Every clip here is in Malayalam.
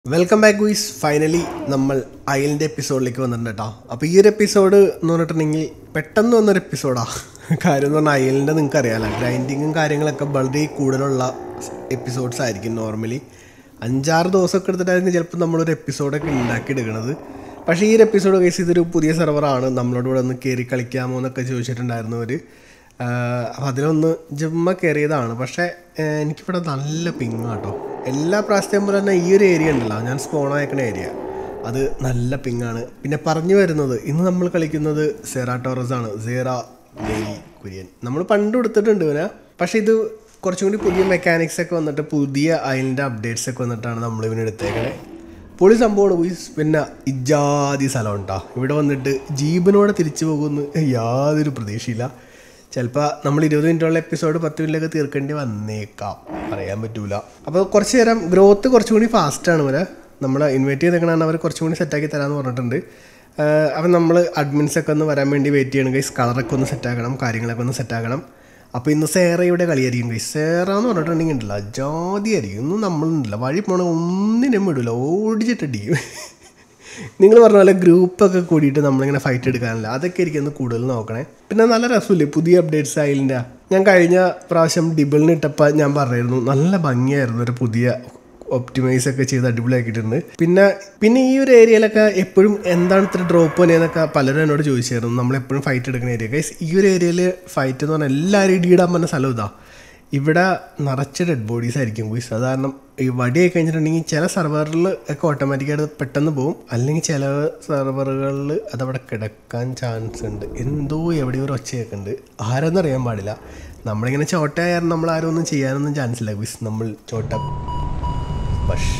വെൽക്കം ബാക്ക് ഗുയിസ് ഫൈനലി നമ്മൾ അയലിൻ്റെ എപ്പിസോഡിലേക്ക് വന്നിട്ടുണ്ട് കേട്ടോ അപ്പോൾ ഈ ഒരു എപ്പിസോഡ് എന്ന് പറഞ്ഞിട്ടുണ്ടെങ്കിൽ പെട്ടെന്ന് വന്നൊരു എപ്പിസോഡാ കാര്യം എന്ന് പറഞ്ഞാൽ അയലിൻ്റെ നിങ്ങൾക്ക് അറിയാമല്ലോ ഗ്രൈൻഡിങ്ങും കാര്യങ്ങളൊക്കെ വളരെ കൂടുതലുള്ള എപ്പിസോഡ്സ് ആയിരിക്കും നോർമലി അഞ്ചാറ് ദിവസമൊക്കെ എടുത്തിട്ടായിരിക്കും ചിലപ്പോൾ നമ്മളൊരു എപ്പിസോഡൊക്കെ ഉണ്ടാക്കിയെടുക്കണത് പക്ഷേ ഈ ഒരു എപ്പിസോഡ് കേസ് ഇതൊരു പുതിയ സെർവറാണ് നമ്മളോട് ഇവിടെ ഒന്ന് കയറി കളിക്കാമോ എന്നൊക്കെ ചോദിച്ചിട്ടുണ്ടായിരുന്നു അവർ അപ്പം അതിലൊന്ന് ജമ്മ കയറിയതാണ് പക്ഷേ ആഹ് എനിക്കിവിടെ നല്ല പിങ് കേട്ടോ എല്ലാ പ്രാവശ്യത്തെയും പോലെ തന്നെ ഈ ഒരു ഏരിയ ഉണ്ടല്ലോ ഞാൻ സ്പോൺ ആക്കുന്ന ഏരിയ അത് നല്ല പിങ്ങാണ് പിന്നെ പറഞ്ഞു വരുന്നത് ഇന്ന് നമ്മൾ കളിക്കുന്നത് സെറ ടോറസ് ആണ് സേറ ലേലി കുര്യൻ നമ്മൾ പണ്ട് കൊടുത്തിട്ടുണ്ട് ഇവനെ പക്ഷേ ഇത് കുറച്ചും കൂടി പുതിയ മെക്കാനിക്സ് ഒക്കെ വന്നിട്ട് പുതിയ അതിൻ്റെ അപ്ഡേറ്റ്സ് ഒക്കെ വന്നിട്ടാണ് നമ്മൾ ഇവനെ എടുത്തേക്കണേ പൊളി സംഭവമാണ് ഉയ്സ്. പിന്നെ ഇജാതി സ്ഥലം ഉണ്ടാ ഇവിടെ വന്നിട്ട് ജീവനോടെ തിരിച്ചു പോകുമെന്ന് യാതൊരു പ്രതീക്ഷയില്ല ചിലപ്പോൾ നമ്മൾ ഇരുപത് മിനിറ്റുള്ള എപ്പിസോഡ് പത്ത് മിനിറ്റിലൊക്കെ തീർക്കേണ്ടി വന്നേക്കാം പറയാൻ പറ്റൂല അപ്പോൾ കുറച്ച് നേരം ഗ്രോത്ത് കുറച്ചും കൂടി ഫാസ്റ്റാണ് ഇവരെ നമ്മൾ ഇൻവൈറ്റ് ചെയ്തേക്കണാണ് അവർ കുറച്ചും കൂടി സെറ്റാക്കി തരാമെന്ന് പറഞ്ഞിട്ടുണ്ട് അപ്പം നമ്മൾ അഡ്മിൻസൊക്കെ ഒന്ന് വരാൻ വേണ്ടി വെയിറ്റ് ചെയ്യണം ഗൈസ് കളറൊക്കെ ഒന്ന് സെറ്റാക്കണം കാര്യങ്ങളൊക്കെ ഒന്ന് സെറ്റാക്കണം അപ്പോൾ ഇന്ന് സേറയുടെ കളിയായിരിക്കും ഗൈസ് സേറ എന്ന് പറഞ്ഞിട്ടുണ്ടെങ്കിൽ ഉണ്ടല്ലോ ജാതിയായിരിക്കും ഒന്നും നമ്മളുണ്ടല്ലോ വഴി പോണ ഒന്നിനും വിടില്ല ഓടിച്ചിട്ടടിക്കും നിങ്ങൾ പറഞ്ഞ പോലെ ഗ്രൂപ്പൊക്കെ കൂടിയിട്ട് നമ്മളിങ്ങനെ ഫൈറ്റ് എടുക്കാനില്ല അതൊക്കെ ആയിരിക്കും ഒന്ന് കൂടുതൽ നോക്കണേ പിന്നെ നല്ല രസമില്ലേ പുതിയ അപ്ഡേറ്റ്സ് ആയില്ല ഞാൻ കഴിഞ്ഞ പ്രാവശ്യം ഡിബിളിന് ഇട്ടപ്പോൾ ഞാൻ പറഞ്ഞിരുന്നു നല്ല ഭംഗിയായിരുന്നു ഒരു പുതിയ ഒപ്റ്റിമൈസ് ഒക്കെ ചെയ്ത് അടിപൊളിയാക്കിയിട്ടുണ്ട് പിന്നെ പിന്നെ ഈ ഒരു ഏരിയയിലൊക്കെ എപ്പോഴും എന്താണ് ഇത്ര ഡ്രോപ്പ് ചെയ്യുന്നതൊക്കെ പലരും എന്നോട് ചോദിച്ചായിരുന്നു നമ്മളെപ്പോഴും ഫൈറ്റ് എടുക്കുന്ന ഏരിയ ഗൈസ് ഈ ഒരു ഏരിയയിൽ ഫൈറ്റ് എന്ന് പറഞ്ഞാൽ എല്ലാവരും ഇടിയിടാൻ പറഞ്ഞ സ്ഥലം ഇതാ ഇവിടെ നിറച്ച് ഡെഡ് ബോഡീസ് ആയിരിക്കും ഗുയിസ് അത് കാരണം ഈ വടിയായി കഴിഞ്ഞിട്ടുണ്ടെങ്കിൽ ചില സെർവറിൽ ഒക്കെ ഓട്ടോമാറ്റിക്കായിട്ട് പെട്ടെന്ന് പോകും അല്ലെങ്കിൽ ചില സെർവറുകളിൽ അതവിടെ കിടക്കാൻ ചാൻസ് ഉണ്ട് എന്തോ എവിടെയോ ഒരു ഒച്ച കേൾക്കുന്നുണ്ട് ആരെന്ന് അറിയാൻ പാടില്ല നമ്മളിങ്ങനെ ചോട്ടയായാലും നമ്മൾ ആരും ഒന്നും ചെയ്യാനൊന്നും ചാൻസ് ഇല്ല ഗുയിസ് നമ്മൾ ചോട്ട ബഷ്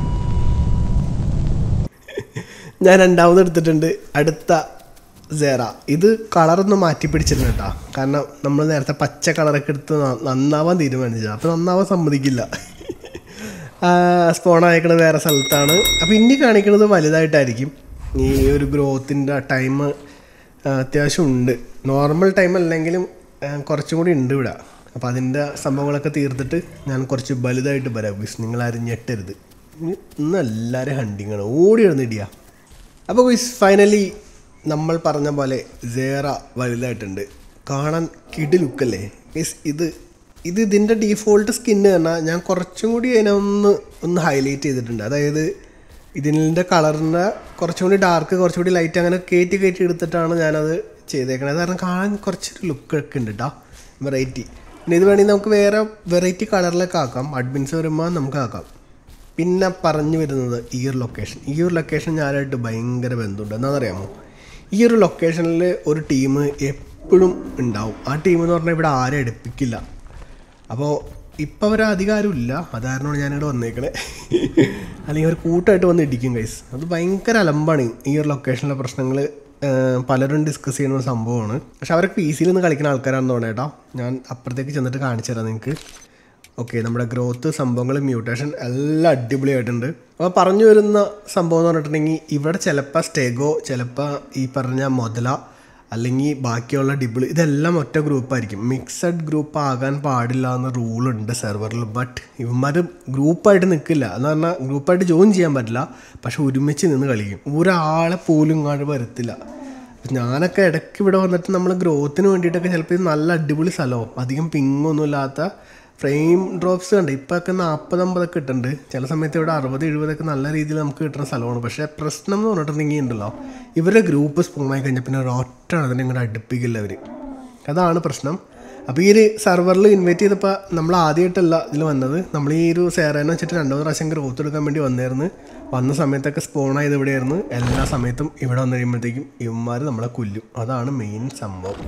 ഞാൻ രണ്ടാമത് എടുത്തിട്ടുണ്ട് അടുത്ത സേറ ഇത് കളറൊന്ന് മാറ്റി പിടിച്ചിട്ടുണ്ട് കേട്ടോ കാരണം നമ്മൾ നേരത്തെ പച്ച കളറൊക്കെ എടുത്ത് ന- നന്നാവാൻ തീരുമാനിച്ചത് അപ്പോൾ നന്നാവാൻ സമ്മതിക്കില്ല സ്പോൺ അയക്കണത് വേറെ സ്ഥലത്താണ് അപ്പോൾ ഇനി കാണിക്കുന്നത് വലുതായിട്ടായിരിക്കും ഈ ഒരു ഗ്രോത്തിൻ്റെ ടൈം അത്യാവശ്യം ഉണ്ട് നോർമൽ ടൈം അല്ലെങ്കിലും ആ, കുറച്ചും കൂടി ഉണ്ട് ഇവിടെ അപ്പോൾ അതിൻ്റെ സംഭവങ്ങളൊക്കെ തീർത്തിട്ട് ഞാൻ കുറച്ച് വലുതായിട്ട് വരാം ബിസ് നിങ്ങളാരും ഞെട്ടരുത് ഇന്ന് ഇന്ന് എല്ലാവരും ഹണ്ടിങ്ങാണ് ഓടി ഇടുന്നിടിയാ അപ്പോൾ ഗുയിസ് ഫൈനലി നമ്മൾ പറഞ്ഞ പോലെ സേറ വലുതായിട്ടുണ്ട് കാണാൻ കിടി ലുക്കല്ലേ ഗൈസ് ഇത് ഇത് ഇതിൻ്റെ ഡീഫോൾട്ട് സ്കിന്ന് പറഞ്ഞാൽ ഞാൻ കുറച്ചും കൂടി അതിനെ ഒന്ന് ഒന്ന് ഹൈലൈറ്റ് ചെയ്തിട്ടുണ്ട് അതായത് ഇതിൻ്റെ കളറിൻ്റെ കുറച്ചും കൂടി ഡാർക്ക് കുറച്ചും കൂടി ലൈറ്റ് അങ്ങനെ കയറ്റി കയറ്റി എടുത്തിട്ടാണ് ഞാനത് ചെയ്തേക്കണത് കാരണം കാണാൻ കുറച്ചൊരു ലുക്കൊക്കെ ഉണ്ട് കേട്ടോ വെറൈറ്റി പിന്നെ ഇത് വേണമെങ്കിൽ നമുക്ക് വേറെ വെറൈറ്റി കളറിലൊക്കെ ആക്കാം അഡ്മിൻസ് വരുമ്പോൾ നമുക്ക് ആക്കാം പിന്നെ പറഞ്ഞു വരുന്നത് ഈ ഒരു ലൊക്കേഷൻ ഈ ഒരു ലൊക്കേഷൻ ഞാനായിട്ട് ഭയങ്കര ബന്ധമുണ്ട് എന്താണെന്നറിയാമോ ഈ ഒരു ലൊക്കേഷനിൽ ഒരു ടീം എപ്പോഴും ഉണ്ടാവും ആ ടീം എന്ന് പറഞ്ഞാൽ ഇവിടെ ആരും അടുപ്പിക്കില്ല അപ്പോൾ ഇപ്പം അവർ അധികാരമില്ല അതാരണമാണ് ഞാനിവിടെ വന്നേക്കണേ അല്ലെങ്കിൽ ഒരു കൂട്ടമായിട്ട് വന്ന് ഇടിക്കും കൈസ് അത് ഭയങ്കര അലമ്പാണ് ഈ ഒരു ലൊക്കേഷനിലെ പ്രശ്നങ്ങൾ പലരും ഡിസ്കസ് ചെയ്യുന്ന ഒരു സംഭവമാണ് പക്ഷെ അവരൊക്കെ പി സിയിൽ നിന്ന് കളിക്കുന്ന ആൾക്കാരാണെന്ന് തോന്നുന്നു കേട്ടോ ഞാൻ അപ്പുറത്തേക്ക് ചെന്നിട്ട് കാണിച്ചു തരാം നിങ്ങൾക്ക് ഓക്കെ നമ്മുടെ ഗ്രോത്ത് സംഭവങ്ങൾ മ്യൂട്ടേഷൻ എല്ലാം അടിപൊളിയായിട്ടുണ്ട് അപ്പോൾ പറഞ്ഞു വരുന്ന സംഭവം എന്ന് പറഞ്ഞിട്ടുണ്ടെങ്കിൽ ഇവിടെ ചിലപ്പോൾ സ്റ്റെഗോ ചിലപ്പോൾ ഈ പറഞ്ഞ മുതല അല്ലെങ്കിൽ ബാക്കിയുള്ള ഡിബിൾ ഇതെല്ലാം ഒറ്റ ഗ്രൂപ്പായിരിക്കും മിക്സഡ് ഗ്രൂപ്പ് ആകാൻ പാടില്ല എന്ന റൂളുണ്ട് സെർവറിൽ ബട്ട് ഇവന്മാർ ഗ്രൂപ്പായിട്ട് നിൽക്കില്ല എന്ന് പറഞ്ഞാൽ ഗ്രൂപ്പായിട്ട് ജോയിൻ ചെയ്യാൻ പറ്റില്ല പക്ഷെ ഒരുമിച്ച് നിന്ന് കളിക്കും ഒരാളെ പോലും ഇങ്ങോട്ട് വരത്തില്ല അപ്പം ഞാനൊക്കെ ഇടയ്ക്ക് ഇവിടെ വന്നിട്ട് നമ്മൾ ഗ്രോത്തിന് വേണ്ടിയിട്ടൊക്കെ ചിലപ്പോൾ ഇത് നല്ല അടിപൊളി സ്ഥലവും അധികം പിങ്ങൊന്നും ഇല്ലാത്ത ഫ്രെയിം ഡ്രോപ്സ് കണ്ട് ഇപ്പോൾ ഒക്കെ നാൽപ്പത് അമ്പതൊക്കെ കിട്ടുന്നുണ്ട് ചില സമയത്ത് ഇവിടെ അറുപത് എഴുപതൊക്കെ നല്ല രീതിയിൽ നമുക്ക് കിട്ടുന്ന സ്ഥലമാണ് പക്ഷേ പ്രശ്നം എന്ന് പറഞ്ഞിട്ടുണ്ടെങ്കിൽ ഉണ്ടല്ലോ ഇവരുടെ ഗ്രൂപ്പ് സ്പൂണായി കഴിഞ്ഞാൽ പിന്നെ ഒരൊറ്റ അതിനെ ഇങ്ങോട്ട് അടുപ്പിക്കില്ല അവർ അതാണ് പ്രശ്നം അപ്പോൾ ഈ ഒരു സെർവറിൽ ഇൻവൈറ്റ് ചെയ്തപ്പോൾ നമ്മൾ ആദ്യമായിട്ടല്ല ഇതിൽ വന്നത് നമ്മൾ ഈ ഒരു സേറേനെ വെച്ചിട്ട് രണ്ടോ പ്രാവശ്യം ഗ്രോത്ത് എടുക്കാൻ വേണ്ടി വന്നായിരുന്നു വന്ന സമയത്തൊക്കെ സ്പോൺ ആയത് ഇവിടെയായിരുന്നു എല്ലാ സമയത്തും ഇവിടെ വന്നു കഴിയുമ്പോഴത്തേക്കും ഇവന്മാർ നമ്മളെ കൊല്ലും അതാണ് മെയിൻ സംഭവം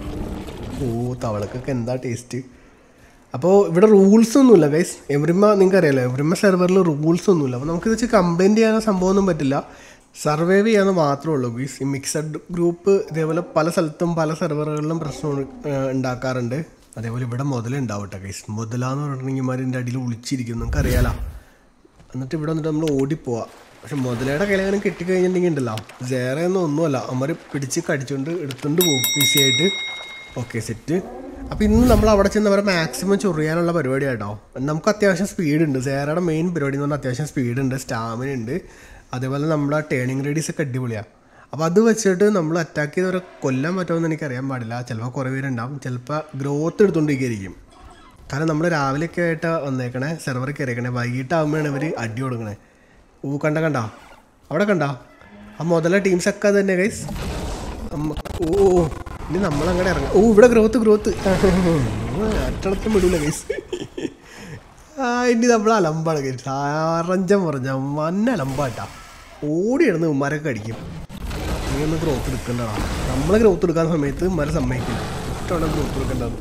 ഓ തവളക്കൊക്കെ എന്താ ടേസ്റ്റ് അപ്പോൾ ഇവിടെ റൂൾസ് ഒന്നുമില്ല ഗൈസ് എവരിമ നിങ്ങൾക്ക് അറിയാലോ എവരിമ സെർവറിൽ റൂൾസ് ഒന്നുമില്ല അപ്പോൾ നമുക്കിത് വെച്ച് കംപ്ലൈൻറ്റ് ചെയ്യാനോ സംഭവമൊന്നും പറ്റില്ല സർവൈവ് ചെയ്യാന്ന് മാത്രമേ ഉള്ളൂ ഗീസ് ഈ മിക്സഡ് ഗ്രൂപ്പ് ഇതേപോലെ പല സ്ഥലത്തും പല സെർവറുകളിലും പ്രശ്നം ഏഹ്, ഉണ്ടാക്കാറുണ്ട് അതേപോലെ ഇവിടെ മുതലുണ്ടാവട്ടെ ഗൈസ് മുതലാന്ന് പറഞ്ഞിട്ടുണ്ടെങ്കിൽ മാരിൻ്റെ അടിയിൽ ഒളിച്ചിരിക്കും നിങ്ങൾക്ക് അറിയാലോ എന്നിട്ട് ഇവിടെ വന്നിട്ട് നമ്മൾ ഓടിപ്പോവാ പക്ഷെ മുതലയുടെ കൈലങ്ങനെ കെട്ടിക്കഴിഞ്ഞിട്ടുണ്ടെങ്കിൽ ഉണ്ടല്ലോ സേറയൊന്നും ഒന്നുമല്ല അവന്മാർ പിടിച്ച് കടിച്ചുകൊണ്ട് എടുത്തുകൊണ്ട് പോകും ഈസി ആയിട്ട് ഓക്കെ സെറ്റ് അപ്പോൾ ഇന്ന് നമ്മൾ അവിടെ ചെന്ന് അവരെ മാക്സിമം ചൊറിയാനുള്ള പരിപാടി കേട്ടോ നമുക്ക് അത്യാവശ്യം സ്പീഡ് ഉണ്ട് സേറയുടെ മെയിൻ പരിപാടി എന്ന് പറഞ്ഞാൽ അത്യാവശ്യം സ്പീഡ് ഉണ്ട് സ്റ്റാമിന ഉണ്ട് അതേപോലെ നമ്മുടെ ടേണിംഗ് റേഡിയസ് ഒക്കെ അടിപൊളിയാണ് അപ്പോൾ അത് വെച്ചിട്ട് നമ്മൾ അറ്റാക്ക് ചെയ്തവരെ കൊല്ലാൻ പറ്റുമെന്ന് എനിക്കറിയാൻ പാടില്ല ചിലപ്പോൾ കുറേ പേരുണ്ടാവും ചിലപ്പോൾ ഗ്രോത്ത് എടുത്തുകൊണ്ടിരിക്കുകയായിരിക്കും കാരണം നമ്മൾ രാവിലെയൊക്കെ ആയിട്ട് വന്നേക്കണേ സെർവറിൽ കയറിയേക്കണേ വൈകിട്ടാകുമ്പോഴാണ് ഇവർ അടി കൊടുക്കണേ ഊ കണ്ട കണ്ട അവിടെ കണ്ട ആ മുതല ടീംസൊക്കെ അത് തന്നെ ഗൈസ് ഓ ഓ, ഓ. ഇനി നമ്മളങ്ങടെ ഇറങ്ങാം ഓ ഇവിടെ ഗ്രോത്ത് ഗ്രോത്ത് അറ്റടത്തും വിടൂല ഗൈസ് ആ ഇനി നമ്മൾ അലമ്പാണ് ഗൈസ് ആറഞ്ചം പറഞ്ഞ മന്ന അലമ്പാട്ടാ ഓടി ഇടുന്ന ഉമ്മാരൊക്കെ അടിക്കും നീ ഒന്ന് ഗ്രോത്ത് എടുക്കണ്ടടാ നമ്മൾ ഗ്രോത്ത് എടുക്കാൻ സമയത്ത് ഉമ്മാരെ സമ്മതിക്കില്ല ഇഷ്ടമാണ് ഗ്രോത്ത് എടുക്കേണ്ടത്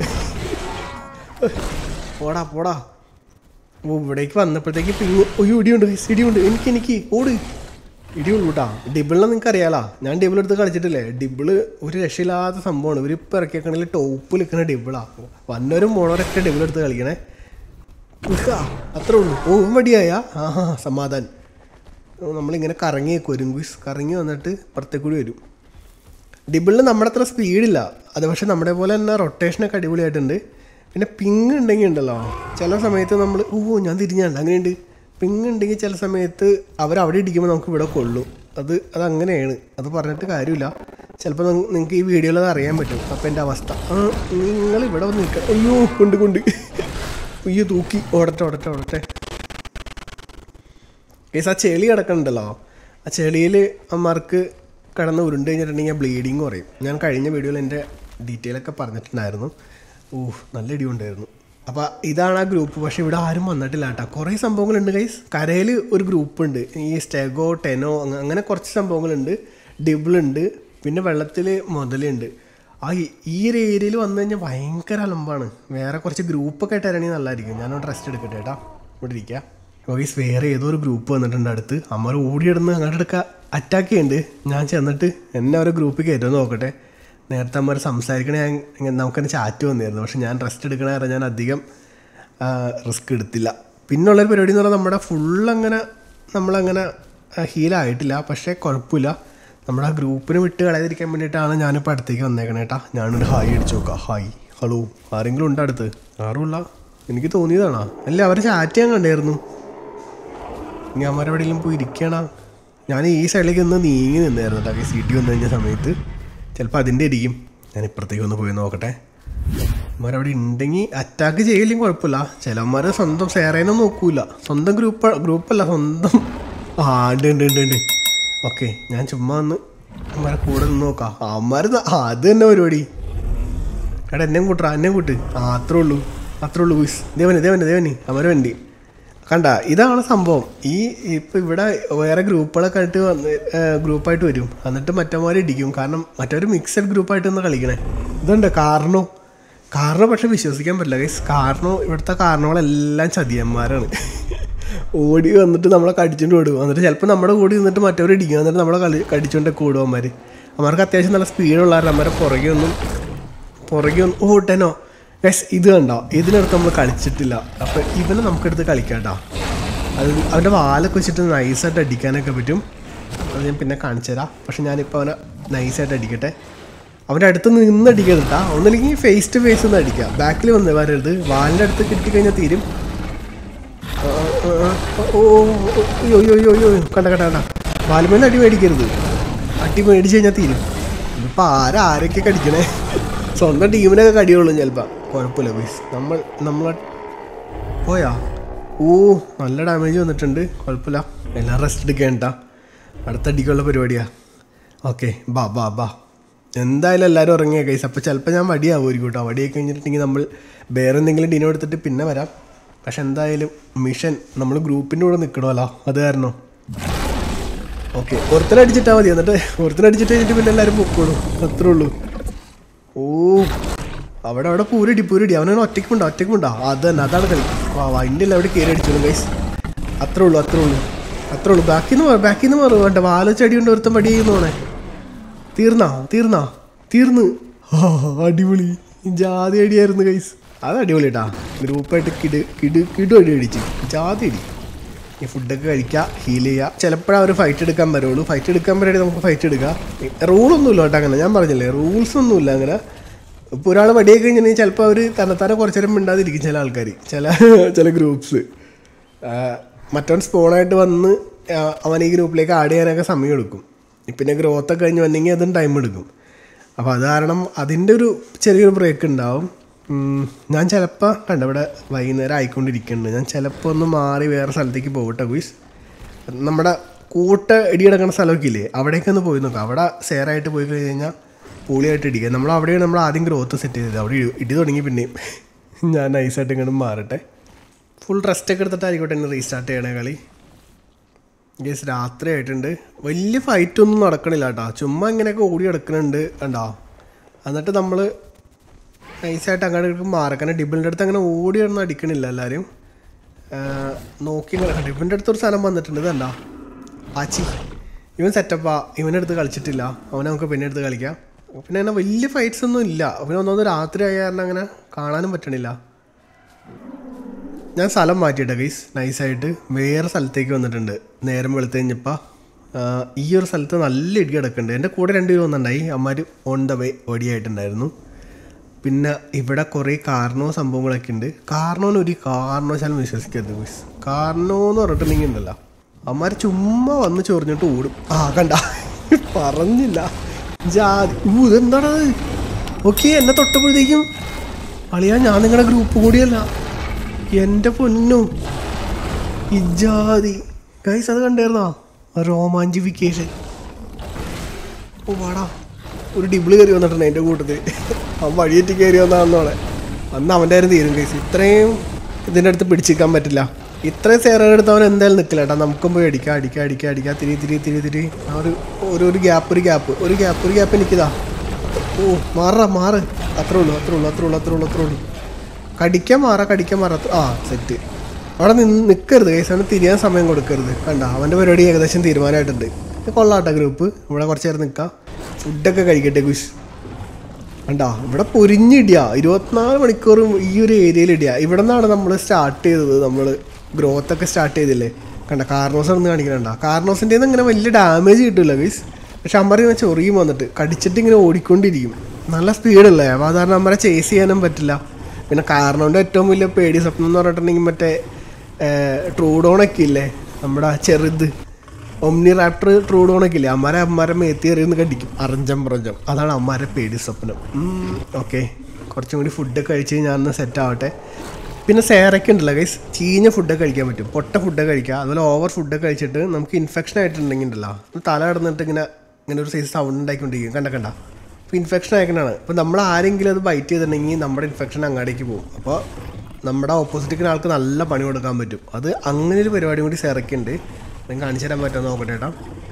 പോടാ പോടാ ഓ ഇവിടേക്ക് വന്നപ്പോഴത്തേക്ക് പിങ് ഒയ്യോ ഇടിയുണ്ട് guys, ഇടിയുണ്ട് എനിക്ക് എനിക്ക് ഓട് ഇടിയുള്ളൂ കേട്ടാ ഡിബിളിനെ നിങ്ങൾക്ക് അറിയാലോ ഞാൻ ഡിബിൾ എടുത്ത് കളിച്ചിട്ടില്ലേ ഡിബിള് ഒരു രക്ഷയില്ലാത്ത സംഭവമാണ് ഇവർ ഇപ്പോൾ ഇറക്കിയേക്കണെങ്കിൽ ടോപ്പിൽ നിൽക്കുന്ന ഡിബിളാ വന്നവരും പോണവരൊക്കെ ഡിബിൾ എടുത്ത് കളിക്കണേ ഉഹ്ഹ, അത്രേ ഉള്ളൂ ഓ മടിയായ ആഹാ സമാധാനം ഓ, നമ്മളിങ്ങനെ കറങ്ങി വെക്കും ഒരു ഗുസ് കറങ്ങി വന്നിട്ട് പുറത്തേക്ക് കൂടി വരും ഡിബിളിന് നമ്മുടെ അത്ര സ്പീഡില്ല അത് പക്ഷെ നമ്മുടെ പോലെ തന്നെ റൊട്ടേഷനൊക്കെ അടിപൊളിയായിട്ടുണ്ട് പിന്നെ പിങ് ഉണ്ടെങ്കിൽ ഉണ്ടല്ലോ ചില സമയത്ത് നമ്മൾ ഓ ഞാൻ തിരിഞ്ഞാണ്ട് അങ്ങനെയുണ്ട് പിങ് ഉണ്ടെങ്കിൽ ചില സമയത്ത് അവരവിടെ ഇടിക്കുമ്പോൾ നമുക്ക് ഇവിടെ കൊള്ളും അത് അത് അങ്ങനെയാണ് അത് പറഞ്ഞിട്ട് കാര്യമില്ല ചിലപ്പോൾ നിങ്ങൾക്ക് ഈ വീഡിയോയിൽ അത് അറിയാൻ പറ്റും അപ്പം എൻ്റെ അവസ്ഥ ആ നിങ്ങൾ ഇവിടെ വന്ന് നിൽക്കുക അയ്യോ കൊണ്ട് കൊണ്ട് അയ്യോ തൂക്കി ഓടട്ടെ ഓടട്ടെ ഓടട്ടെ കേസ് ആ ചെളി കിടക്കണുണ്ടല്ലോ ആ ചെളിയിൽ അമ്മമാർക്ക് കിടന്ന് ഉരുണ്ട് കഴിഞ്ഞിട്ടുണ്ടെങ്കിൽ ബ്ലീഡിങ് കുറയും ഞാൻ കഴിഞ്ഞ വീഡിയോയിൽ എൻ്റെ ഡീറ്റെയിൽ ഒക്കെ പറഞ്ഞിട്ടുണ്ടായിരുന്നു ഓ നല്ല ഇടിയുണ്ടായിരുന്നു അപ്പോൾ ഇതാണ് ആ ഗ്രൂപ്പ് പക്ഷേ ഇവിടെ ആരും വന്നിട്ടില്ല കേട്ടോ കുറേ സംഭവങ്ങളുണ്ട് ഗൈസ് കരയിൽ ഒരു ഗ്രൂപ്പ് ഉണ്ട് ഈ സ്റ്റെഗോ ടെനോ അങ്ങ- അങ്ങനെ കുറച്ച് സംഭവങ്ങളുണ്ട് ഡിബിളുണ്ട് പിന്നെ വെള്ളത്തിൽ മുതലുണ്ട് ആ ഈ- ഈ ഒരു ഏരിയയിൽ വന്നു കഴിഞ്ഞാൽ ഭയങ്കര അലമ്പാണ് വേറെ കുറച്ച് ഗ്രൂപ്പൊക്കെ ആയിട്ട് തരണമെങ്കിൽ നല്ലതായിരിക്കും ഞാനൊന്ന് റെസ്റ്റ് എടുക്കട്ടെ കേട്ടോ ഇവിടെ ഇരിക്കാം ഗൈസ് വേറെ ഏതോ ഒരു ഗ്രൂപ്പ് വന്നിട്ടുണ്ട് അടുത്ത് അമ്മ ഓടിയിടുന്ന് അങ്ങോട്ട് എടുക്കുക അറ്റാക്ക് ചെയ്യുന്നുണ്ട് ഞാൻ ചെന്നിട്ട് എന്നെ ഒരു ഗ്രൂപ്പിൽ കയറ്റുമെന്ന് നോക്കട്ടെ നേരത്തെ അമ്മ സംസാരിക്കണേ ഞാൻ ഇങ്ങനെ നമുക്കെന്നെ ചാറ്റ് വന്നിരുന്നു പക്ഷെ ഞാൻ റെസ്റ്റ് എടുക്കണ കാരണം ഞാൻ അധികം റിസ്ക് എടുത്തില്ല പിന്നുള്ളൊരു പരിപാടി എന്ന് പറഞ്ഞാൽ നമ്മുടെ ഫുൾ അങ്ങനെ നമ്മളങ്ങനെ ഹീലായിട്ടില്ല പക്ഷേ കുഴപ്പമില്ല നമ്മുടെ ആ ഗ്രൂപ്പിന് വിട്ട് കളയാതിരിക്കാൻ വേണ്ടിയിട്ടാണ് ഞാനിപ്പോൾ അടുത്തേക്ക് വന്നേക്കണേ കേട്ടാ ഞാനൊരു ഹായ് അടിച്ചു നോക്കാം ഹായ് ഹലോ ആരെങ്കിലും ഉണ്ടോ അടുത്ത് ആരുമില്ല എനിക്ക് തോന്നിയതാണോ അല്ല അവർ ചാറ്റ് ചെയ്യാൻ കണ്ടായിരുന്നു ഇനി അമ്മരെവിടെയെങ്കിലും പോയി ഇരിക്കണ ഞാൻ ഈ സൈഡിലേക്ക് ഒന്ന് നീങ്ങി നിന്നായിരുന്നു കേട്ടോ ഈ സീറ്റ് വന്നു കഴിഞ്ഞ സമയത്ത് ചിലപ്പോൾ അതിൻ്റെ ഇരിക്കും ഞാൻ ഇപ്പുറത്തേക്ക് ഒന്ന് പോയി നോക്കട്ടെ അമ്മരവിടെ ഉണ്ടെങ്കിൽ അറ്റാക്ക് ചെയ്യില്ലെങ്കിൽ കുഴപ്പമില്ല ചിലന്മാർ സ്വന്തം സേറേനും നോക്കൂല സ്വന്തം ഗ്രൂപ്പ് ഗ്രൂപ്പല്ല സ്വന്തം ആ ഉണ്ട് ഉണ്ട് ഉണ്ട് ഉണ്ട് ഓക്കെ ഞാൻ ചുമ്മാ ഒന്ന് അമ്മരെ കൂടെ നിന്ന് നോക്കാം അമ്മമാർ അത് തന്നെ പരിപാടി എടാ എന്നെ കൂട്ടറാ എന്നെ കൂട്ട് ആ അത്രേ ഉള്ളൂ അത്രേ ഉള്ളൂ ബുസ് ദേവന് ദേവന് ദേവന് അമര വണ്ടി കണ്ട ഇതാണ് സംഭവം ഈ ഇപ്പം ഇവിടെ വേറെ ഗ്രൂപ്പുകളൊക്കെ ആയിട്ട് വന്ന് ഗ്രൂപ്പായിട്ട് വരും എന്നിട്ട് മറ്റന്മാരെ ഇടിക്കും കാരണം മറ്റവർ മിക്സഡ് ഗ്രൂപ്പായിട്ട് ഒന്ന് കളിക്കണേ ഇതുണ്ട് കാരണോ കാരണം പക്ഷെ വിശ്വസിക്കാൻ പറ്റില്ല ഗൈസ് കാരണം ഇവിടുത്തെ കാരണങ്ങളെല്ലാം ചതിയന്മാരാണ് ഓടി വന്നിട്ട് നമ്മളെ കടിച്ചുകൊണ്ട് ഓടും എന്നിട്ട് ചിലപ്പോൾ നമ്മുടെ കൂടി നിന്നിട്ട് മറ്റവർ ഇടിക്കും എന്നിട്ട് നമ്മളെ കളി കടിച്ചുകൊണ്ടൊക്കെ ഓടും അമ്മമാർ അമ്മമാർക്ക് അത്യാവശ്യം നല്ല സ്പീഡുള്ളവർ അമ്മമാരെ പുറകെ ഒന്നും പുറകെ ഒന്ന് ഓട്ടനോ ഗസ് ഇത് കണ്ടോ ഇതിനടുത്ത് നമ്മൾ കളിച്ചിട്ടില്ല അപ്പം ഇവനെ നമുക്കെടുത്ത് കളിക്കാം കേട്ടോ അത് അവൻ്റെ വാലൊക്കെ വെച്ചിട്ട് നൈസായിട്ട് അടിക്കാനൊക്കെ പറ്റും അത് ഞാൻ പിന്നെ കാണിച്ചു തരാം പക്ഷെ ഞാനിപ്പോൾ അവനെ നൈസായിട്ട് അടിക്കട്ടെ അവൻ്റെ അടുത്ത് നിന്ന് അടിക്കരുത് കേട്ടോ ഒന്നില്ലെങ്കിൽ ഫേസ് ടു ഫേസ് ഒന്ന് അടിക്കാം ബാക്കിൽ വന്ന് വരരുത് വാലിൻ്റെ അടുത്ത് കിട്ടിക്കഴിഞ്ഞാൽ തീരും ആ, ആ, ആ, ഓ ഓ, ഓ, അയ്യോ അയ്യോ അയ്യോ അയ്യോ കണ്ട കണ്ട കണ്ട വാലുമേന്ന് അടി മേടിക്കരുത് അടി മേടിച്ച് കഴിഞ്ഞാൽ തീരും ഇതിപ്പോൾ ആരാ ആരൊക്കെ കടിക്കണേ സ്വന്തം ടീമിനൊക്കെ കടിയുള്ളൂ ചിലപ്പോൾ കുഴപ്പമില്ല ബീസ് നമ്മൾ നമ്മളെ പോയാ ഓ നല്ല ഡാമേജ് വന്നിട്ടുണ്ട് കുഴപ്പമില്ല എല്ലാം റെസ്റ്റ് എടുക്കേണ്ട അടുത്ത അടിക്കുള്ള പരിപാടിയാ ഓക്കെ ബാ ബാ ബാ എന്തായാലും എല്ലാവരും ഉറങ്ങിയ കൈസ് അപ്പോൾ ചിലപ്പോൾ ഞാൻ വടിയാവുമായിരിക്കും കേട്ടോ വടിയൊക്കെ കഴിഞ്ഞിട്ടുണ്ടെങ്കിൽ നമ്മൾ വേറെ എന്തെങ്കിലും ഡിനോ എടുത്തിട്ട് പിന്നെ വരാം പക്ഷെ എന്തായാലും മിഷൻ നമ്മൾ ഗ്രൂപ്പിൻ്റെ കൂടെ നിൽക്കണമല്ലോ അത് കാരണം ഓക്കെ ഒരുത്തനടിച്ചിട്ടാൽ മതി എന്നിട്ട് ഒരുത്തനടിച്ചിട്ട് കഴിഞ്ഞിട്ട് പിന്നെ എല്ലാവരും പൊക്കോളൂ അത്രേ ഉള്ളൂ ഓ അവിടെ അവിടെ പൂരടി പൂരടി അവനാണ് ഒറ്റയ്ക്കുണ്ടോ ഒറ്റയ്ക്കുണ്ടോ അത് തന്നെ അതാണ് കളി വാ വാ ഇൻ്റെ അവിടെ കയറി അടിച്ചോളൂ ഗൈസ് അത്രേ ഉള്ളൂ അത്രേ ഉള്ളൂ അത്രേ ഉള്ളൂ ബാക്കിൽ നിന്ന് മാറും ബാക്കിൽ നിന്ന് മാറും വേണ്ട വാലച്ചടി കൊണ്ട് ഒരുത്തം പടി ചെയ്യുന്നോണേ തീർന്നാ തീർന്നാ തീർന്ന് ആ അടിപൊളി ജാതി അടിയായിരുന്നു ഗൈസ് അത് അടിപൊളി കേട്ടാ ഗ്രൂപ്പായിട്ട് കിട് കിട് കിടു അടി അടിച്ച് ജാതി അടി ഈ ഫുഡൊക്കെ കഴിക്കുക ഹീൽ ചെയ്യുക ചിലപ്പോഴാണ് അവർ ഫൈറ്റ് എടുക്കാൻ വരുള്ളൂ ഫൈറ്റ് എടുക്കാൻ വരെ നമുക്ക് ഫൈറ്റ് എടുക്കാം റൂളൊന്നുമില്ല കേട്ടോ അങ്ങനെ ഞാൻ പറഞ്ഞില്ലേ റൂൾസ് ഒന്നുമില്ല അങ്ങനെ ഇപ്പോൾ ഒരാൾ വടിയൊക്കെ കഴിഞ്ഞിട്ടുണ്ടെങ്കിൽ ചിലപ്പോൾ അവർ തന്നെത്താനെ കുറച്ച് നേരം മിണ്ടാതിരിക്കും ചില ആൾക്കാർ ചില ചില ഗ്രൂപ്പ്സ് മറ്റവൻ സ്പോണായിട്ട് വന്ന് ആ, അവൻ ഈ ഗ്രൂപ്പിലേക്ക് ആഡ് ചെയ്യാനൊക്കെ സമയം എടുക്കും പിന്നെ ഗ്രോത്ത് ഒക്കെ കഴിഞ്ഞ് വന്നെങ്കിൽ അതും ടൈം എടുക്കും അപ്പോൾ അത് കാരണം അതിൻ്റെ ഒരു ചെറിയൊരു ബ്രേക്ക് ഉണ്ടാവും ഉം, ഞാൻ ചിലപ്പോൾ കണ്ട ഇവിടെ വൈകുന്നേരം ആയിക്കൊണ്ടിരിക്കുന്നുണ്ട് ഞാൻ ചിലപ്പോൾ ഒന്ന് മാറി വേറെ സ്ഥലത്തേക്ക് പോകട്ടെ ഗുയിസ് നമ്മുടെ കൂട്ട ഇടി കിടക്കുന്ന സ്ഥലമൊക്കെ ഇല്ലേ അവിടേക്ക് ഒന്ന് പോയി നോക്കാം അവിടെ സേറായിട്ട് പോയി കഴിഞ്ഞ് കഴിഞ്ഞാൽ പൂളിയായിട്ട് ഇടിക്കുക നമ്മൾ അവിടെയാണ് നമ്മൾ ആദ്യം ഗ്രോത്ത് സെറ്റ് ചെയ്തത് അവിടെ ഇടി- ഇടി തുടങ്ങി പിന്നെയും ഞാൻ നൈസായിട്ട് ഇങ്ങോട്ട് മാറട്ടെ ഫുൾ റെസ്റ്റ് ഒക്കെ എടുത്തിട്ടായിരിക്കട്ടെ എന്നെ റീസ്റ്റാർട്ട് ചെയ്യണേ കളി ഗേസ് രാത്രി ആയിട്ടുണ്ട് വലിയ ഫൈറ്റ് ഒന്നും നടക്കണില്ല കേട്ടോ ചുമ്മാ ഇങ്ങനെയൊക്കെ ഓടി കിടക്കുന്നുണ്ട് കണ്ടോ എന്നിട്ട് നമ്മൾ നൈസായിട്ട് അങ്ങോട്ട് ഇങ്ങോട്ട് മാറക്കണം ഡിബിളിൻ്റെ അടുത്ത് അങ്ങനെ ഓടി കിടന്ന് അടിക്കണില്ല എല്ലാവരും ആ, നോക്കി ഇങ്ങനെ ഡിബിളിൻ്റെ അടുത്തൊരു സ്ഥലം വന്നിട്ടുണ്ട് ഇതണ്ട ആച്ചി ഇവൻ സെറ്റപ്പാ ഇവൻ്റെ അടുത്ത് കളിച്ചിട്ടില്ല അവനെ നമുക്ക് പിന്നെ അടുത്ത് കളിക്കാം പിന്നെ അങ്ങനെ വലിയ ഫൈറ്റ്സ് ഒന്നും ഇല്ല പിന്നെ ഒന്നൊന്ന് രാത്രി ആയ കാരണം അങ്ങനെ കാണാനും പറ്റണില്ല ഞാൻ സ്ഥലം മാറ്റിയിട്ട ഗൈസ് നൈസായിട്ട് വേറെ സ്ഥലത്തേക്ക് വന്നിട്ടുണ്ട് നേരം വെളുത്ത് കഴിഞ്ഞപ്പോൾ ഈ ഒരു സ്ഥലത്ത് നല്ല ഇടി കിടക്കുന്നുണ്ട് എൻ്റെ കൂടെ രണ്ടുപേരും വന്നിട്ടുണ്ടായി അമ്മമാർ ഓൺ ദ വേ ഓടിയായിട്ടുണ്ടായിരുന്നു പിന്നെ ഇവിടെ കുറേ കാരണോ സംഭവങ്ങളൊക്കെ ഉണ്ട് കാരണോന്ന് ഒരു കാരണവശാലും വിശ്വസിക്കരുത് ഗൈസ് കാരണോ എന്ന് പറഞ്ഞിട്ടുണ്ടെങ്കിൽ ഉണ്ടല്ലോ അമ്മമാർ ചുമ്മാ വന്ന് ചൊറിഞ്ഞിട്ട് ഓടും ആ കണ്ട പറഞ്ഞില്ല ജാതി ഊ ഇതെന്താണ് ഓക്കെ എന്നെ തൊട്ടപ്പോഴത്തേക്കും അളിയാ ഞാൻ നിങ്ങളുടെ ഗ്രൂപ്പ് കൂടിയല്ല എൻ്റെ പൊന്നു ഇജാതി ഗൈസ് അത് കണ്ടായിരുന്നോ റോമാഞ്ചിഫിക്കേഷൻ ഓ വാടാ ഒരു ഡിബിള് കയറി വന്നിട്ടുണ്ട് എൻ്റെ കൂട്ടത്തിൽ അവൻ വഴിയേറ്റി കയറി വന്നാന്നോളെ അന്ന് അവൻ്റെ കാര്യം തീരും കേസ് ഇത്രയും ഇതിൻ്റെ അടുത്ത് പിടിച്ചിരിക്കാൻ പറ്റില്ല ഇത്രയും സേറയുടെ അടുത്ത് അവൻ എന്തായാലും നിൽക്കില്ല ഏട്ടാ നമുക്കും പോയി അടിക്കാം അടിക്കാം അടിക്കാം അടിക്കാം തിരി തിരി തിരി തിരി ആ ഒരു ഒരു ഒരു ഗ്യാപ്പ് ഒരു ഗ്യാപ്പ് ഒരു ഗ്യാപ്പ് ഒരു ഗ്യാപ്പ് എനിക്കിതാ ഓ മാറാ മാറ് അത്രേ ഉള്ളൂ അത്രേ ഉള്ളൂ അത്രേ ഉള്ളൂ അത്രേ ഉള്ളൂ അത്രേ ഉള്ളൂ കടിക്കാൻ മാറാ കടിക്കാൻ മാറാ അത്ര- ആ സെറ്റ് അവിടെ നിന്ന് നിൽക്കരുത് കേസ് അവന് തിരിയാൻ സമയം കൊടുക്കരുത് കണ്ട അവൻ്റെ പരിപാടി ഏകദേശം തീരുമാനമായിട്ടുണ്ട് ഇത് കൊള്ളാട്ടെ ഗ്രൂപ്പ് ഇവിടെ കുറച്ച് നേരം നിൽക്കാം ഫുഡൊക്കെ കഴിക്കട്ടെ കുഷ് കണ്ടാ ഇവിടെ പൊരിഞ്ഞിടിയ ഇരുപത്തിനാല് മണിക്കൂറും ഈ ഒരു ഏരിയയിൽ ഇടിയ ഇവിടെ നിന്നാണ് നമ്മൾ സ്റ്റാർട്ട് ചെയ്തത് നമ്മൾ ഗ്രോത്ത് ഒക്കെ സ്റ്റാർട്ട് ചെയ്തില്ലേ കണ്ട കാർണോസ് ഒന്ന് കാണിക്കണണ്ട കാർണോസിൻ്റെ ഇങ്ങനെ വലിയ ഡാമേജ് കിട്ടില്ല ഗൈസ് പക്ഷെ അമ്മറി ഇങ്ങനെ ചൊറിയും വന്നിട്ട് കടിച്ചിട്ട് ഇങ്ങനെ ഓടിക്കൊണ്ടിരിക്കും നല്ല സ്പീഡല്ലേ അപ്പോൾ അത് കാരണം അമ്മരെ ചേസ് ചെയ്യാനും പറ്റില്ല പിന്നെ കാർണോൻ്റെ ഏറ്റവും വലിയ പേടി സ്വപ്നം എന്ന് പറഞ്ഞിട്ടുണ്ടെങ്കിൽ മറ്റേ ട്രൂഡോണൊക്കെ ഇല്ലേ നമ്മുടെ ആ ചെറുത് ഒമ്നി റാപ്റ്റർ ട്രൂഡോണൊക്കെ ഇല്ലേ അമ്മാരെ അമ്മാരെ മേത്തി എറിയുന്ന കടിക്കും അറഞ്ചം പറഞ്ചം അതാണ് അമ്മാരെ പേടി സ്വപ്നം ഓക്കെ കുറച്ചും കൂടി ഫുഡൊക്കെ കഴിച്ച് ഞാനൊന്ന് സെറ്റ് ആവട്ടെ പിന്നെ സേറൊക്കെ ഉണ്ടല്ലോ ഗൈസ് ചീഞ്ഞ ഫുഡൊക്കെ കഴിക്കാൻ പറ്റും പൊട്ട ഫുഡൊക്കെ കഴിക്കുക അതുപോലെ ഓവർ ഫുഡൊക്കെ കഴിച്ചിട്ട് നമുക്ക് ഇൻഫെക്ഷൻ ആയിട്ടുണ്ടെങ്കിൽ ഉണ്ടല്ലോ അത് തല കിടന്നിട്ട് ഇങ്ങനെ ഇങ്ങനെ ഒരു സൈസ് സൗണ്ട് ഉണ്ടാക്കിക്കൊണ്ടിരിക്കും കണ്ട കണ്ട അപ്പോൾ ഇൻഫെക്ഷൻ ആയിക്കണാണ് അപ്പോൾ നമ്മൾ ആരെങ്കിലും അത് ബൈറ്റ് ചെയ്തിട്ടുണ്ടെങ്കിൽ നമ്മുടെ ഇൻഫെക്ഷൻ അങ്ങാടേക്ക് പോകും അപ്പോൾ നമ്മുടെ ഓപ്പോസിറ്റിക്കുന്ന ആൾക്ക് നല്ല പണി കൊടുക്കാൻ പറ്റും അത് അങ്ങനെ ഒരു പരിപാടി കൂടി സേറയ്ക്കുണ്ട് ഞാൻ കാണിച്ചു തരാൻ പറ്റുമോ നോക്കട്ടെ ഏട്ടാ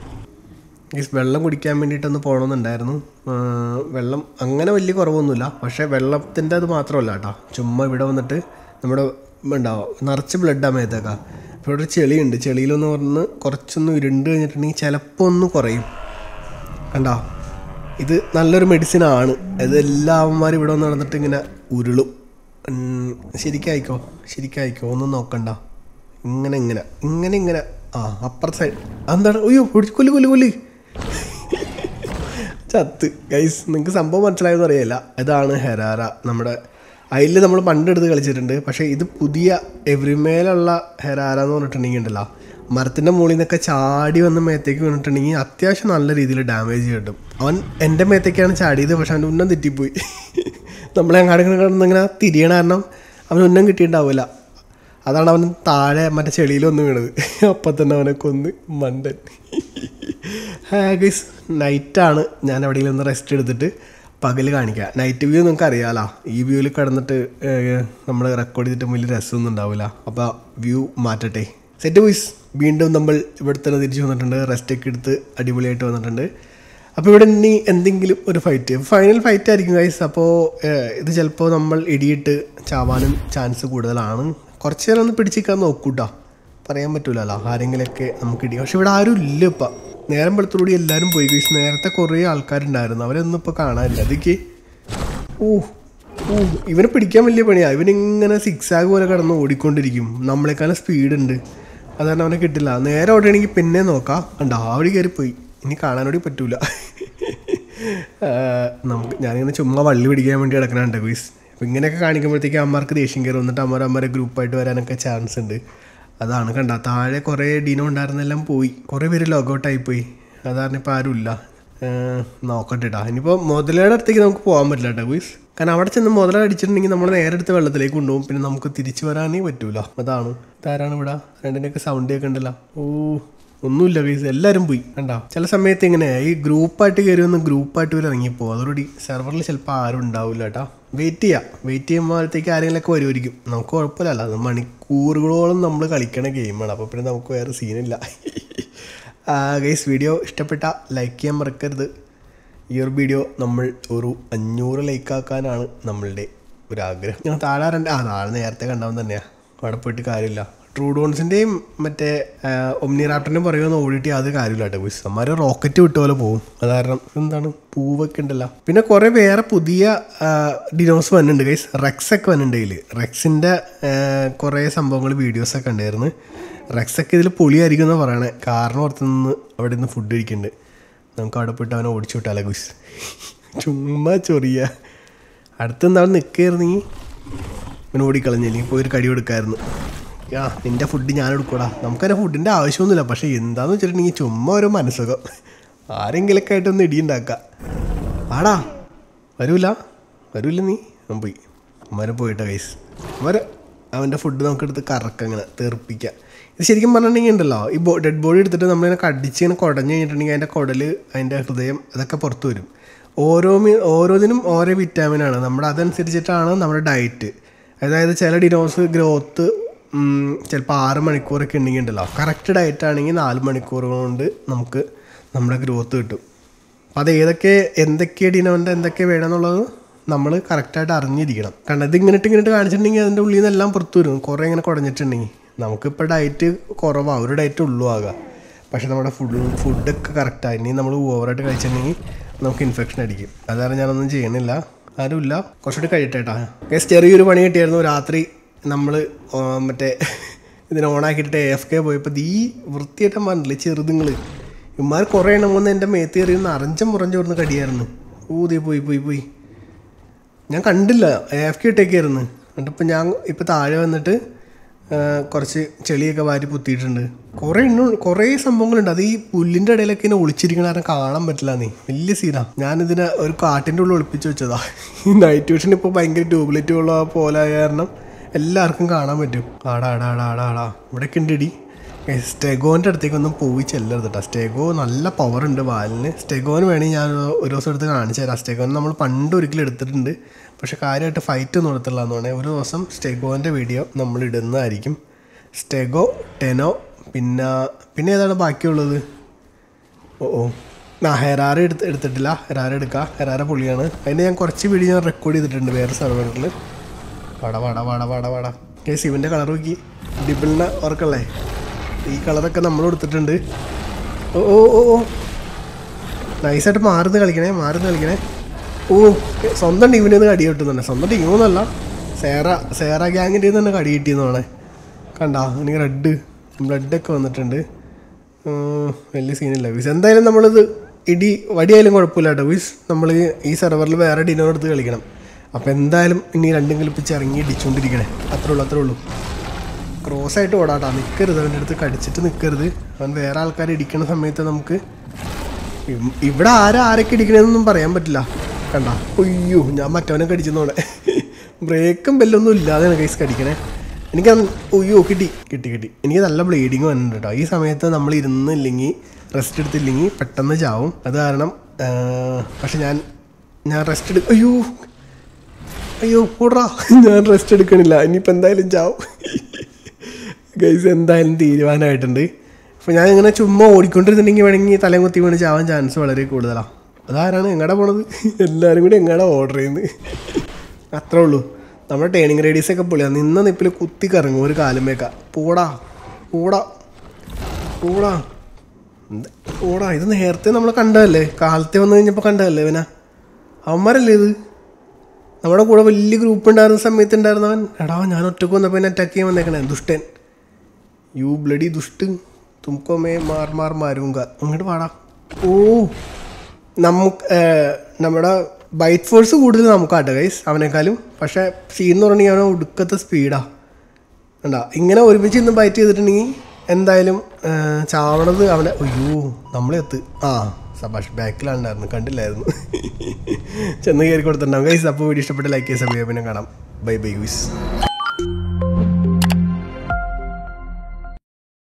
ഈ വെള്ളം കുടിക്കാൻ വേണ്ടിയിട്ടൊന്ന് പോകണമെന്നുണ്ടായിരുന്നു ആ, വെള്ളം അങ്ങനെ വലിയ കുറവൊന്നുമില്ല പക്ഷേ വെള്ളത്തിൻ്റെ അത് മാത്രമല്ല കേട്ടോ ചുമ്മാ ഇവിടെ വന്നിട്ട് നമ്മുടെ ഉണ്ടാവും നിറച്ച് ബ്ലഡ് മേത്തേക്കാം ഇപ്പോൾ ഇവിടെ ഒരു ചെളിയുണ്ട് ചെളിയിലൊന്ന് പറഞ്ഞ് കുറച്ചൊന്ന് ഉരുണ്ട് കഴിഞ്ഞിട്ടുണ്ടെങ്കിൽ ചിലപ്പോൾ ഒന്ന് കുറയും കണ്ടോ ഇത് നല്ലൊരു മെഡിസിൻ ആണ് ഇത് എല്ലാ അവന്മാരും ഇവിടെ വന്ന് നടന്നിട്ട് ഇങ്ങനെ ഉരുളും ഉം, ശരിക്കായിക്കോ ശരിക്കായിക്കോ ഒന്നും നോക്കണ്ട ഇങ്ങനെ ഇങ്ങനെ ഇങ്ങനെ ഇങ്ങനെ ആ അപ്പുറത്തെ സൈഡ് എന്താണ് അയ്യോ പിടിച്ച് കൊല്ലി കൊല്ലി കൊല്ലി ചത്ത് ഗൈസ് നിങ്ങൾക്ക് സംഭവം മനസ്സിലായെന്ന് അറിയില്ല ഇതാണ് ഹെരാര നമ്മുടെ അതിൽ നമ്മൾ പണ്ടെടുത്ത് കളിച്ചിട്ടുണ്ട് പക്ഷേ ഇത് പുതിയ എവരിമേലുള്ള ഹെരാര എന്ന് പറഞ്ഞിട്ടുണ്ടെങ്കിൽ ഉണ്ടല്ലോ മരത്തിൻ്റെ മുകളിൽ നിന്നൊക്കെ ചാടി വന്ന് മേത്തേക്ക് വീണിട്ടുണ്ടെങ്കിൽ അത്യാവശ്യം നല്ല രീതിയിൽ ഡാമേജ് കിട്ടും അവൻ എൻ്റെ മേത്തേക്കാണ് ചാടിയത് പക്ഷെ അവൻ്റെ ഉന്നം തെറ്റിപ്പോയി നമ്മളെ അങ്ങാടി കിടന്നിങ്ങനെ തിരിയണ കാരണം അവന് ഉന്നം കിട്ടിയിട്ടുണ്ടാവില്ല അതാണ് അവൻ താഴെ മറ്റേ ചെളിയിലൊന്ന് വീണത് അപ്പം തന്നെ അവനെ കൊന്ന് മണ്ടൻ ഹാഗിസ് നൈറ്റാണ് ഞാൻ എവിടെയെങ്കിലും ഒന്ന് റെസ്റ്റ് എടുത്തിട്ട് പകൽ കാണിക്കുക നൈറ്റ് വ്യൂ നിങ്ങൾക്ക് അറിയാമല്ലോ ഈ വ്യൂവിൽ കിടന്നിട്ട് നമ്മൾ റെക്കോർഡ് ചെയ്തിട്ട് വലിയ രസമൊന്നും ഉണ്ടാവില്ല അപ്പോൾ വ്യൂ മാറ്റട്ടെ സെറ്റ് വോയിസ് വീണ്ടും നമ്മൾ ഇവിടെ തന്നെ തിരിച്ചു വന്നിട്ടുണ്ട് റെസ്റ്റൊക്കെ എടുത്ത് അടിപൊളിയായിട്ട് വന്നിട്ടുണ്ട് അപ്പോൾ ഇവിടെ ഇനി എന്തെങ്കിലും ഒരു ഫൈറ്റ് ഫൈനൽ ഫൈറ്റ് ആയിരിക്കും ഗൈസ് അപ്പോൾ ഇത് ചിലപ്പോൾ നമ്മൾ ഇടിയിട്ട് ചാവാനും ചാൻസ് കൂടുതലാണ് കുറച്ച് നേരം ഒന്ന് പിടിച്ചിരിക്കാൻ നോക്കൂട്ടോ പറയാൻ പറ്റൂലല്ലോ ആരെങ്കിലൊക്കെ നമുക്ക് ഇടി പക്ഷെ ഇവിടെ ആരും ഇല്ല ഇപ്പം നേരം വെളുത്തോടുകൂടി എല്ലാവരും പോയി ഗൈസ് നേരത്തെ കുറേ ആൾക്കാരുണ്ടായിരുന്നു അവരൊന്നും ഇപ്പോൾ കാണാനില്ല അതൊക്കെ ഓ ഓ ഇവനെ പിടിക്കാൻ വലിയ പണിയാണ് ഇവനിങ്ങനെ സിക്സ് ആഗ് പോലെ കിടന്ന് ഓടിക്കൊണ്ടിരിക്കും നമ്മളെക്കാളും സ്പീഡ് ഉണ്ട് അതാണ് അവനെ കിട്ടില്ല നേരെ ഓടുകയാണെങ്കിൽ പിന്നെ നോക്കാം ഉണ്ടോ അവിടെ കയറി പോയി ഇനി കാണാനോടി പറ്റൂല നമുക്ക് ഞാനിങ്ങനെ ചുമ്മാ വള്ളി പിടിക്കാൻ വേണ്ടി കിടക്കണുണ്ട് ക്വീസ് അപ്പം ഇങ്ങനെയൊക്കെ കാണിക്കുമ്പോഴത്തേക്ക് അമ്മമാർക്ക് ദേഷ്യം കയറും എന്നിട്ട് അമ്മ അമ്മരെ ഗ്രൂപ്പായിട്ട് വരാനൊക്കെ ചാൻസ് ഉണ്ട് അതാണ് കണ്ട താഴെ കുറേ ഡിനോ ഉണ്ടായിരുന്നെല്ലാം പോയി കുറേ പേര് ലോഗൗട്ടായി പോയി അതാണ് ഇപ്പോൾ ആരുമില്ല ഏഹ് നോക്കട്ടെ കേട്ടോ ഇനിയിപ്പോൾ മുതലയുടെ അടുത്തേക്ക് നമുക്ക് പോകാൻ പറ്റില്ല കേട്ടോ ക്വീസ് കാരണം അവിടെ ചെന്ന് മുതല അടിച്ചിട്ടുണ്ടെങ്കിൽ നമ്മൾ നേരെ എടുത്ത് വെള്ളത്തിലേക്ക് കൊണ്ടുപോകും പിന്നെ നമുക്ക് തിരിച്ചു വരാനേ പറ്റൂല അതാണ് ഇതാരാണ് ഇവിടെ രണ്ടിൻ്റെയൊക്കെ സൗണ്ട് കേൾക്കണ്ടല്ലോ ഓ ഒന്നുമില്ല ഗൈസ് എല്ലാവരും പോയി കണ്ടോ ചില സമയത്ത് ഇങ്ങനെ ഈ ഗ്രൂപ്പായിട്ട് കയറി വന്ന് ഗ്രൂപ്പായിട്ട് വരെ ഇറങ്ങിപ്പോകും അതോടുകൂടി സെർവറിൽ ചിലപ്പോൾ ആരും ഉണ്ടാവില്ല കേട്ടോ വെയിറ്റ് ചെയ്യാം വെയിറ്റ് ചെയ്യുമ്പോഴത്തേക്ക് ആരെങ്കിലുമൊക്കെ വരുമായിരിക്കും നമുക്ക് കുഴപ്പമില്ല അത് മണിക്കൂറുകളോളം നമ്മൾ കളിക്കണ ഗെയിമാണ് അപ്പോൾ പിന്നെ നമുക്ക് വേറെ സീനില്ല ഗൈസ് വീഡിയോ ഇഷ്ടപ്പെട്ട ലൈക്ക് ചെയ്യാൻ മറക്കരുത് ഈ ഒരു വീഡിയോ നമ്മൾ ഒരു അഞ്ഞൂറ് ലൈക്ക് ആക്കാനാണ് നമ്മളുടെ ഒരു ആഗ്രഹം ഞാൻ താഴെ രണ്ട് ആ താഴെ നേരത്തെ കണ്ടാവും തന്നെയാണ് അവിടെ പോയിട്ട് കാര്യമില്ല ട്രൂഡോൺസിൻ്റെയും മറ്റേ ഒമ്നി റാപ്റ്ററിൻ്റെയും പറയുമെന്ന് ഓടിയിട്ട് യാതൊരു കാര്യമില്ല കേട്ടോ ബിസ് അമ്മമാർ റോക്കറ്റ് വിട്ട പോലെ പോകും അത് കാരണം എന്താണ് പൂവൊക്കെ ഉണ്ടല്ലോ പിന്നെ കുറേ വേറെ പുതിയ ഡിനോസ് വന്നിട്ടുണ്ട് ഗൈസ് റെക്സ് ഒക്കെ വന്നിട്ടുണ്ട് ഇതിൽ റെക്സിൻ്റെ കുറേ സംഭവങ്ങൾ വീഡിയോസൊക്കെ ഉണ്ടായിരുന്നു റെക്സ് ഒക്കെ ഇതിൽ പൊളിയായിരിക്കും എന്ന് പറയണേ കാരണം പുറത്തുനിന്ന് അവിടെ നിന്ന് ഫുഡ് കഴിക്കുന്നുണ്ട് നമുക്ക് അവിടെ പോയിട്ട് അവനെ ഓടിച്ചു വിട്ടാലോ ഗുസ് ചുമ്മാ ചൊറിയ അടുത്തെന്താ നിൽക്കുകയായിരുന്നെങ്കിൽ അവൻ ഓടിക്കളഞ്ഞില്ലേ പോയി ഒരു കടി കൊടുക്കായിരുന്നു ആ നിൻ്റെ ഫുഡ് ഞാൻ എടുക്കൂടാ നമുക്കതിൻ്റെ ഫുഡിൻ്റെ ആവശ്യമൊന്നുമില്ല പക്ഷേ എന്താന്ന് വെച്ചിട്ടുണ്ടെങ്കിൽ ചുമ്മാ ഒരു മനസ്സുഖം ആരെങ്കിലൊക്കെ ആയിട്ടൊന്ന് ഇടിയുണ്ടാക്കാം ആടാ വരൂല വരൂല നീ അവൻ പോയി അമ്മരെ പോയിട്ടാ കൈസ് അവരെ അവൻ്റെ ഫുഡ് നമുക്കെടുത്ത് കറക്കം അങ്ങനെ തെറിപ്പിക്കാം ഇത് ശരിക്കും പറഞ്ഞിട്ടുണ്ടെങ്കിൽ ഉണ്ടല്ലോ ഈ ബോ ഡെഡ് ബോഡി എടുത്തിട്ട് നമ്മളിങ്ങനെ കടിച്ച് ഇങ്ങനെ കുടഞ്ഞു കഴിഞ്ഞിട്ടുണ്ടെങ്കിൽ അതിൻ്റെ കുടല് അതിൻ്റെ ഹൃദയം അതൊക്കെ പുറത്ത് വരും ഓരോ മീ ഓരോന്നിനും ഓരോ വിറ്റാമിനാണ് നമ്മുടെ അതനുസരിച്ചിട്ടാണ് നമ്മുടെ ഡയറ്റ് അതായത് ചില ഡിനോസ് ഗ്രോത്ത് ചിലപ്പോൾ ആറ് മണിക്കൂറൊക്കെ ഉണ്ടെങ്കിൽ ഉണ്ടല്ലോ കറക്റ്റ് ഡയറ്റ് ആണെങ്കിൽ നാല് മണിക്കൂർ കൊണ്ട് നമുക്ക് നമ്മുടെ ഗ്രോത്ത് കിട്ടും അപ്പം അത് ഏതൊക്കെ എന്തൊക്കെ ഡിനോൻ്റെ എന്തൊക്കെ വേണമെന്നുള്ളത് നമ്മൾ കറക്റ്റായിട്ട് അറിഞ്ഞിരിക്കണം കാരണം ഇത് ഇങ്ങനെ ഇങ്ങനെ കാണിച്ചിട്ടുണ്ടെങ്കിൽ അതിൻ്റെ ഉള്ളിൽ നിന്ന് എല്ലാം പുറത്തു വരും കുറേ ഇങ്ങനെ കുടഞ്ഞിട്ടുണ്ടെങ്കിൽ നമുക്കിപ്പോൾ ഡയറ്റ് കുറവാണ് ഒരു ഡയറ്റ് ഉള്ളൂ ആകാം പക്ഷേ നമ്മുടെ ഫുഡ് ഫുഡൊക്കെ കറക്റ്റായി ഇനി നമ്മൾ ഓവറായിട്ട് കഴിച്ചിട്ടുണ്ടെങ്കിൽ നമുക്ക് ഇൻഫെക്ഷൻ അടിക്കും അതാണ് ഞാനൊന്നും ചെയ്യണില്ല ആരുമില്ല കുറച്ചുകൂടി കഴിയട്ടെ കേട്ടോ ഗസ് ചെറിയൊരു പണി കിട്ടിയായിരുന്നു രാത്രി നമ്മൾ മറ്റേ ഇതിനെ ഓണാക്കിയിട്ട് എഫ് കെ പോയപ്പോൾ ഈ വൃത്തിയായിട്ട് പറഞ്ഞില്ലേ ചെറുതുങ്ങൾ ഇമാർ കുറേ എണ്ണം വന്ന് എൻ്റെ മേത്ത് കയറിയൊന്ന് അറഞ്ചം മുറഞ്ചം വരുന്ന കടിയായിരുന്നു ഊതി പോയി പോയി പോയി ഞാൻ കണ്ടില്ല എഫ് കെ ഇട്ടേക്കായിരുന്നു എന്നിട്ടിപ്പോൾ ഞാൻ ഇപ്പോൾ താഴെ വന്നിട്ട് ആ, കുറച്ച് ചെളിയൊക്കെ വാരി പുത്തിയിട്ടുണ്ട് കുറേ എണ്ണം കുറേ സംഭവങ്ങളുണ്ട് അത് ഈ പുല്ലിൻ്റെ ഇടയിലൊക്കെ ഇങ്ങനെ ഒളിച്ചിരിക്കണ കാരണം കാണാൻ പറ്റില്ല നീ വലിയ സീനാ ഞാനിതിനെ ഒരു കാട്ടിൻ്റെ ഉള്ളിൽ ഒളിപ്പിച്ച് വെച്ചതാ ഈ നൈറ്റ് വിഷൻ ഇപ്പോൾ ഭയങ്കര ട്യൂബ്ലൈറ്റ് ഉള്ള പോലെ ആയ കാരണം എല്ലാവർക്കും കാണാൻ പറ്റും ആടാ ആടാ ആടാ ആടാ ആടാ ഇവിടെയൊക്കെ ഉണ്ട് ഇടി സ്റ്റെഗോൻ്റെ അടുത്തേക്കൊന്നും പോയി ചെല്ലരുത് കേട്ടോ സ്റ്റെഗോ നല്ല പവർ ഉണ്ട് വാലിന് സ്റ്റെഗോന് വേണമെങ്കിൽ ഞാൻ ഒരു ദിവസം എടുത്ത് കാണിച്ചു തരാം സ്റ്റെഗോൻ നമ്മൾ പണ്ട് ഒരിക്കലും എടുത്തിട്ടുണ്ട് പക്ഷെ കാര്യമായിട്ട് ഫൈറ്റ് ഒന്നും എടുത്തില്ല എന്ന് പറഞ്ഞാൽ ഒരു ദിവസം സ്റ്റെഗോൻ്റെ വീഡിയോ നമ്മൾ ഇടുന്നതായിരിക്കും സ്റ്റെഗോ ടെനോ പിന്നെ പിന്നെ ഏതാണ് ബാക്കിയുള്ളത് ഓ ഓ ആ ഹെറാര എടുത്ത് എടുത്തിട്ടില്ല ഹെറാര എടുക്കാം ഹെറാര പുള്ളിയാണ് അതിന് ഞാൻ കുറച്ച് വീഡിയോ ഞാൻ റെക്കോർഡ് ചെയ്തിട്ടുണ്ട് വേറെ സെർവറിൽ വട വട വട വട വട ഏ ശിവൻ്റെ കളർ നോക്കി ഡിബിളിനെ ഓർക്കല്ലേ ഈ കളറൊക്കെ നമ്മൾ കൊടുത്തിട്ടുണ്ട് ഓ ഓ ഓ ഓ നൈസായിട്ട് മാറുന്ന കളിക്കണേ മാറുന്ന കളിക്കണേ ഓ സ്വന്തം ടീമിൻ്റെ നിന്ന് കടി കിട്ടുന്നുണ്ട് സ്വന്തം ടീമൊന്നുമല്ല സേറ സേറ ഗ്യാങ്ങിൻ്റെ തന്നെ കടി കിട്ടിയെന്നാണ് കണ്ടാ എനിക്ക് റെഡ് ബ്ലഡൊക്കെ വന്നിട്ടുണ്ട് ഉം, വലിയ സീനില്ല വിസ് എന്തായാലും നമ്മളിത് ഇടി വടിയായാലും കുഴപ്പമില്ല കേട്ടോ വിസ് നമ്മൾ ഈ സെർവറിൽ വേറെ ഡിന്നർ എടുത്ത് കളിക്കണം അപ്പോൾ എന്തായാലും ഇനി രണ്ടും കളിപ്പിച്ച് ഇറങ്ങി ഇടിച്ചുകൊണ്ടിരിക്കണേ അത്രേ ഉള്ളൂ അത്രേ ഉള്ളൂ ക്രോസ് ആയിട്ട് ഓടാട്ടാ നിൽക്കരുത് അവൻ്റെ അടുത്ത് കടിച്ചിട്ട് നിൽക്കരുത് അവൻ വേറെ ആൾക്കാർ ഇടിക്കുന്ന സമയത്ത് നമുക്ക് ഇം- ഇവിടെ ആരാ ആരൊക്കെ ഇടിക്കണമെന്നൊന്നും പറയാൻ പറ്റില്ല കണ്ട അയ്യോ ഞാൻ മറ്റവനെ കടിച്ചെന്നോടെ ബ്രേക്കും ബെല്ലൊന്നും ഇല്ലാതെയാണ് കൈസ് കടിക്കണേ എനിക്ക് അയ്യോ കിട്ടി കിട്ടി കിട്ടി എനിക്ക് നല്ല ബ്ലീഡിങ് വന്നിട്ടുണ്ട് കേട്ടോ ഈ സമയത്ത് നമ്മൾ ഇരുന്നില്ലെങ്കിൽ റെസ്റ്റ് എടുത്തില്ലെങ്കിൽ പെട്ടെന്ന് ചാവും അത് കാരണം ആ, പക്ഷെ ഞാൻ ഞാൻ റെസ്റ്റ് എടു അയ്യോ അയ്യോ കൂടാ ഞാൻ റെസ്റ്റ് എടുക്കണില്ല ഇനിയിപ്പോൾ എന്തായാലും ചാവും ഗൈസ് എന്തായാലും തീരുമാനമായിട്ടുണ്ട് അപ്പോൾ ഞാൻ ഇങ്ങനെ ചുമ്മാ ഓടിക്കൊണ്ടിരുന്നുണ്ടെങ്കിൽ വേണമെങ്കിൽ തലയും കുത്തി വീണ് ചാവാൻ ചാൻസ് വളരെ കൂടുതലാണ് അതാരാണ് എങ്ങടെ പോണത് എല്ലാവരും കൂടി എങ്ങടെ ഓർഡർ ചെയ്യുന്നത് അത്രേ ഉള്ളൂ നമ്മുടെ ടേണിങ് റേഡിയസ് ഒക്കെ പൊളിയാണ് നിന്ന നിപ്പിൽ കുത്തി കറങ്ങും ഒരു കാലുമേക്ക പോടാ പോടാ പോടാ എന്ത് പോടാ ഇത് നേരത്തെ നമ്മൾ കണ്ടതല്ലേ കാലത്തെ വന്നു കഴിഞ്ഞപ്പോൾ കണ്ടതല്ലേ ഇവനാ അവന്മാരല്ലേ ഇത് നമ്മുടെ കൂടെ വലിയ ഗ്രൂപ്പ് ഉണ്ടായിരുന്ന സമയത്ത് ഉണ്ടായിരുന്നവൻ എടാ ഞാൻ ഒറ്റക്ക് വന്നപ്പോൾ എന്നെ അറ്റാക്ക് ചെയ്യാൻ വന്നേക്കണേ ദുഷ്ടൻ യു ബ്ലഡി ദുഷ്ടൻ തുമക്കോ മേ മാർ മാർ മാരൂങ്ക അങ്ങോട്ട് പാടാ ഓ നമുക്ക് ഏർ, നമ്മുടെ ബൈറ്റ് ഫോഴ്സ് കൂടുതൽ നമുക്കാട്ടോ ഗൈസ് അവനേക്കാളും പക്ഷേ സീൻ എന്ന് പറഞ്ഞാൽ അവനെ ഒടുക്കത്തെ സ്പീഡാ ഉണ്ടാ ഇങ്ങനെ ഒരുമിച്ച് ഇന്ന് ബൈറ്റ് ചെയ്തിട്ടുണ്ടെങ്കിൽ എന്തായാലും ഏർ, ചാവണത് അവനെ അയ്യോ നമ്മളെത്ത് ആ സബാഷ് ബാക്കിലാണ്ടായിരുന്നു കണ്ടില്ലായിരുന്നു ചെന്ന് കയറി കൊടുത്തിട്ടുണ്ടാവും ഗൈസ് അപ്പോൾ വീഡിയോ ഇഷ്ടപ്പെട്ട ലൈക്ക് ചെയ്ത് സബ്സ്ക്രൈബ് പിന്നെ കാണാം ബൈ ബൈ ഗൈസ്